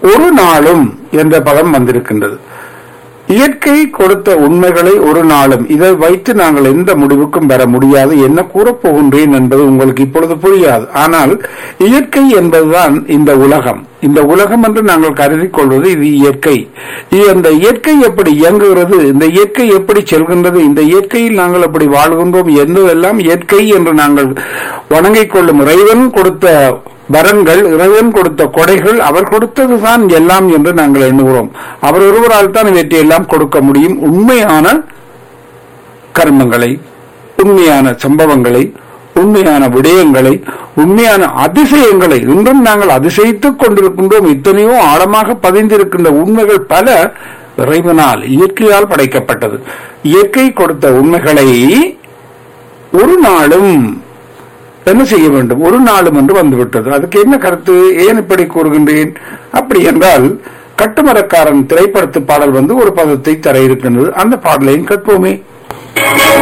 ஒரு நாளும் என்ற பதம் வந்திருக்கின்றது இயற்கை கொடுத்த உண்மைகளை ஒரு நாளும் இதை வைத்து நாங்கள் எந்த முடிவுக்கும் பெற முடியாது என்ன கூறப் போகின்றேன் என்பது உங்களுக்கு இப்பொழுது புரியாது ஆனால் இயற்கை என்பதுதான் இந்த உலகம் இந்த உலகம் என்று நாங்கள் கருதி கொள்வது இது இயற்கை இந்த இயற்கை எப்படி இயங்குகிறது இந்த இயற்கை எப்படி செல்கின்றது இந்த இயற்கையில் நாங்கள் எப்படி வாழ்கின்றோம் என்பதெல்லாம் இயற்கை என்று நாங்கள் வணங்கிக் கொள்ளும் இறைவன் கொடுத்த வரன்கள் இறைவன் கொடுத்த கொடைகள் அவர் கொடுத்ததுதான் எல்லாம் என்று நாங்கள் எண்ணுகிறோம் அவர் ஒருவரால் தான் இவற்றையெல்லாம் கொடுக்க முடியும் உண்மையான கர்மங்களை உண்மையான சம்பவங்களை உண்மையான விடயங்களை உண்மையான அதிசயங்களை இன்றும் நாங்கள் அதிசயித்துக் கொண்டிருக்கின்றோம் இத்தனையோ ஆழமாக பதிந்திருக்கின்ற உண்மைகள் பல இறைவனால் இயற்கையால் படைக்கப்பட்டது இயற்கை கொடுத்த உண்மைகளை ஒரு நாளும் என்ன செய்ய வேண்டும் ஒரு நாளும் என்று வந்துவிட்டது அதுக்கு என்ன கருத்து ஏன் இப்படி கூறுகின்றேன் அப்படி என்றால் கட்டுமரக்காரன் திரைப்படத்து பாடல் வந்து ஒரு பதத்தை தர இருக்கின்றது அந்த பாடலையும் கற்போமே